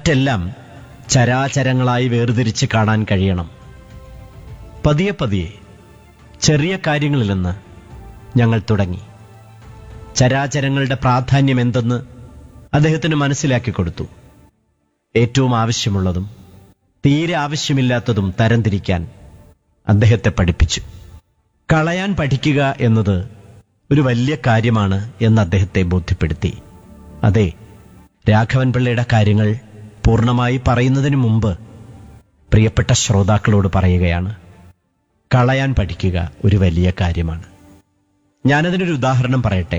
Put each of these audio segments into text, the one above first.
മറ്റെല്ലാം ചരാചരങ്ങളായി വേർതിരിച്ച് കാണാൻ കഴിയണം പതിയെ പതിയെ ചെറിയ കാര്യങ്ങളിൽ നിന്ന് ഞങ്ങൾ തുടങ്ങി ചരാചരങ്ങളുടെ പ്രാധാന്യം എന്തെന്ന് അദ്ദേഹത്തിന് മനസ്സിലാക്കി കൊടുത്തു ഏറ്റവും ആവശ്യമുള്ളതും തീരെ ആവശ്യമില്ലാത്തതും തരംതിരിക്കാൻ അദ്ദേഹത്തെ പഠിപ്പിച്ചു കളയാൻ പഠിക്കുക എന്നത് ഒരു വലിയ കാര്യമാണ് എന്ന് അദ്ദേഹത്തെ ബോധ്യപ്പെടുത്തി അതെ രാഘവൻ പിള്ളയുടെ കാര്യങ്ങൾ പൂർണ്ണമായി പറയുന്നതിന് മുമ്പ് പ്രിയപ്പെട്ട ശ്രോതാക്കളോട് പറയുകയാണ് കളയാൻ പഠിക്കുക ഒരു വലിയ കാര്യമാണ് ഞാനതിനൊരു ഉദാഹരണം പറയട്ടെ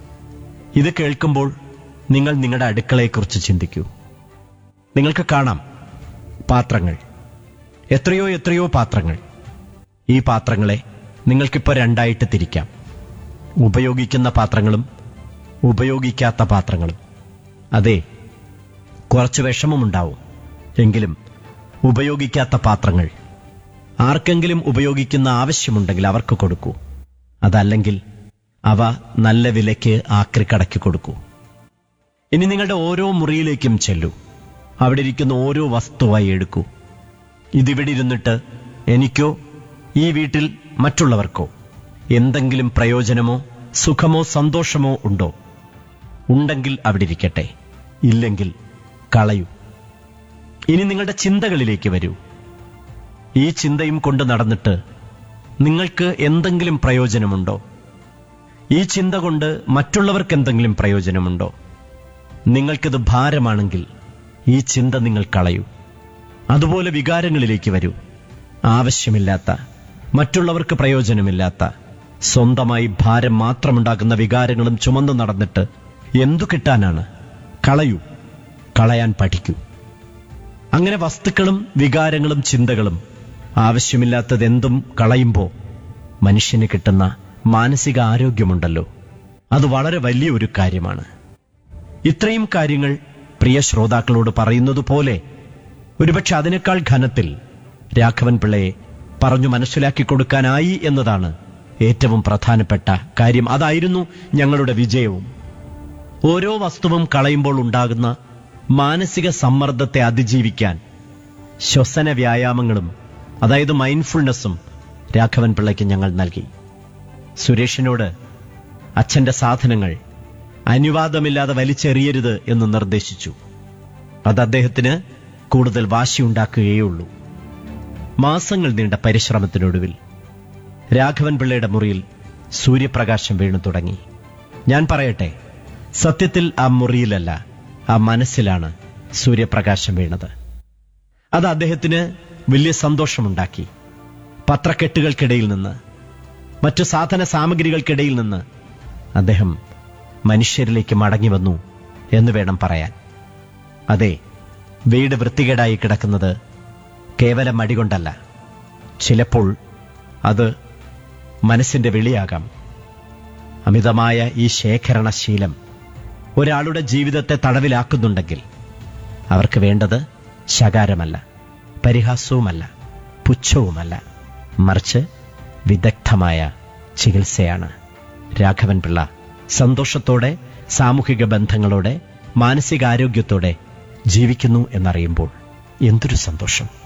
ഇത് കേൾക്കുമ്പോൾ നിങ്ങൾ നിങ്ങളുടെ അടുക്കളയെക്കുറിച്ച് ചിന്തിക്കൂ നിങ്ങൾക്ക് കാണാം പാത്രങ്ങൾ എത്രയോ എത്രയോ പാത്രങ്ങൾ ഈ പാത്രങ്ങളെ നിങ്ങൾക്കിപ്പോൾ രണ്ടായിട്ട് തിരിക്കാം ഉപയോഗിക്കുന്ന പാത്രങ്ങളും ഉപയോഗിക്കാത്ത പാത്രങ്ങളും അതെ കുറച്ച് വിഷമമുണ്ടാവും എങ്കിലും ഉപയോഗിക്കാത്ത പാത്രങ്ങൾ ആർക്കെങ്കിലും ഉപയോഗിക്കുന്ന ആവശ്യമുണ്ടെങ്കിൽ അവർക്ക് കൊടുക്കൂ അതല്ലെങ്കിൽ അവ നല്ല വിലയ്ക്ക് ആക്രിക്കടക്കി കൊടുക്കൂ ഇനി നിങ്ങളുടെ ഓരോ മുറിയിലേക്കും ചെല്ലൂ അവിടെ ഇരിക്കുന്ന ഓരോ വസ്തുവായി എടുക്കൂ ഇതിവിടെ ഇരുന്നിട്ട് എനിക്കോ ഈ വീട്ടിൽ മറ്റുള്ളവർക്കോ എന്തെങ്കിലും പ്രയോജനമോ സുഖമോ സന്തോഷമോ ഉണ്ടോ ഉണ്ടെങ്കിൽ അവിടെ ഇരിക്കട്ടെ ഇല്ലെങ്കിൽ കളയൂ ഇനി നിങ്ങളുടെ ചിന്തകളിലേക്ക് വരൂ ഈ ചിന്തയും കൊണ്ട് നടന്നിട്ട് നിങ്ങൾക്ക് എന്തെങ്കിലും പ്രയോജനമുണ്ടോ ഈ ചിന്ത കൊണ്ട് മറ്റുള്ളവർക്ക് എന്തെങ്കിലും പ്രയോജനമുണ്ടോ നിങ്ങൾക്കിത് ഭാരമാണെങ്കിൽ ഈ ചിന്ത നിങ്ങൾ കളയൂ അതുപോലെ വികാരങ്ങളിലേക്ക് വരൂ ആവശ്യമില്ലാത്ത മറ്റുള്ളവർക്ക് പ്രയോജനമില്ലാത്ത സ്വന്തമായി ഭാരം മാത്രമുണ്ടാക്കുന്ന വികാരങ്ങളും ചുമന്നു നടന്നിട്ട് എന്തു കിട്ടാനാണ് കളയൂ കളയാൻ പഠിക്കൂ അങ്ങനെ വസ്തുക്കളും വികാരങ്ങളും ചിന്തകളും ആവശ്യമില്ലാത്തതെന്തും കളയുമ്പോൾ മനുഷ്യന് കിട്ടുന്ന മാനസിക ആരോഗ്യമുണ്ടല്ലോ അത് വളരെ വലിയൊരു കാര്യമാണ് ഇത്രയും കാര്യങ്ങൾ പ്രിയ ശ്രോതാക്കളോട് പറയുന്നത് പോലെ ഒരുപക്ഷെ അതിനേക്കാൾ ഘനത്തിൽ രാഘവൻ പിള്ളയെ പറഞ്ഞു മനസ്സിലാക്കി കൊടുക്കാനായി എന്നതാണ് ഏറ്റവും പ്രധാനപ്പെട്ട കാര്യം അതായിരുന്നു ഞങ്ങളുടെ വിജയവും ഓരോ വസ്തുവും കളയുമ്പോൾ ഉണ്ടാകുന്ന മാനസിക സമ്മർദ്ദത്തെ അതിജീവിക്കാൻ ശ്വസന വ്യായാമങ്ങളും അതായത് മൈൻഡ്ഫുൾനെസ്സും രാഘവൻ പിള്ളയ്ക്ക് ഞങ്ങൾ നൽകി സുരേഷിനോട് അച്ഛന്റെ സാധനങ്ങൾ അനുവാദമില്ലാതെ വലിച്ചെറിയരുത് എന്ന് നിർദ്ദേശിച്ചു അത് അദ്ദേഹത്തിന് കൂടുതൽ വാശിയുണ്ടാക്കുകയുള്ളൂ മാസങ്ങൾ നീണ്ട പരിശ്രമത്തിനൊടുവിൽ രാഘവൻ പിള്ളയുടെ മുറിയിൽ സൂര്യപ്രകാശം വീണു തുടങ്ങി ഞാൻ പറയട്ടെ സത്യത്തിൽ ആ മുറിയിലല്ല ആ മനസ്സിലാണ് സൂര്യപ്രകാശം വീണത് അത് അദ്ദേഹത്തിന് വലിയ സന്തോഷമുണ്ടാക്കി പത്രക്കെട്ടുകൾക്കിടയിൽ നിന്ന് മറ്റു സാധന സാമഗ്രികൾക്കിടയിൽ നിന്ന് അദ്ദേഹം മനുഷ്യരിലേക്ക് മടങ്ങി വന്നു എന്ന് വേണം പറയാൻ അതെ വീട് വൃത്തികേടായി കിടക്കുന്നത് കേവലം മടികൊണ്ടല്ല ചിലപ്പോൾ അത് മനസ്സിന്റെ വിളിയാകാം അമിതമായ ഈ ശേഖരണശീലം ഒരാളുടെ ജീവിതത്തെ തടവിലാക്കുന്നുണ്ടെങ്കിൽ അവർക്ക് വേണ്ടത് ശകാരമല്ല പരിഹാസവുമല്ല പുച്ഛവുമല്ല മറിച്ച് വിദഗ്ധമായ ചികിത്സയാണ് രാഘവൻ പിള്ള സന്തോഷത്തോടെ സാമൂഹിക ബന്ധങ്ങളോടെ മാനസികാരോഗ്യത്തോടെ ജീവിക്കുന്നു എന്നറിയുമ്പോൾ എന്തൊരു സന്തോഷം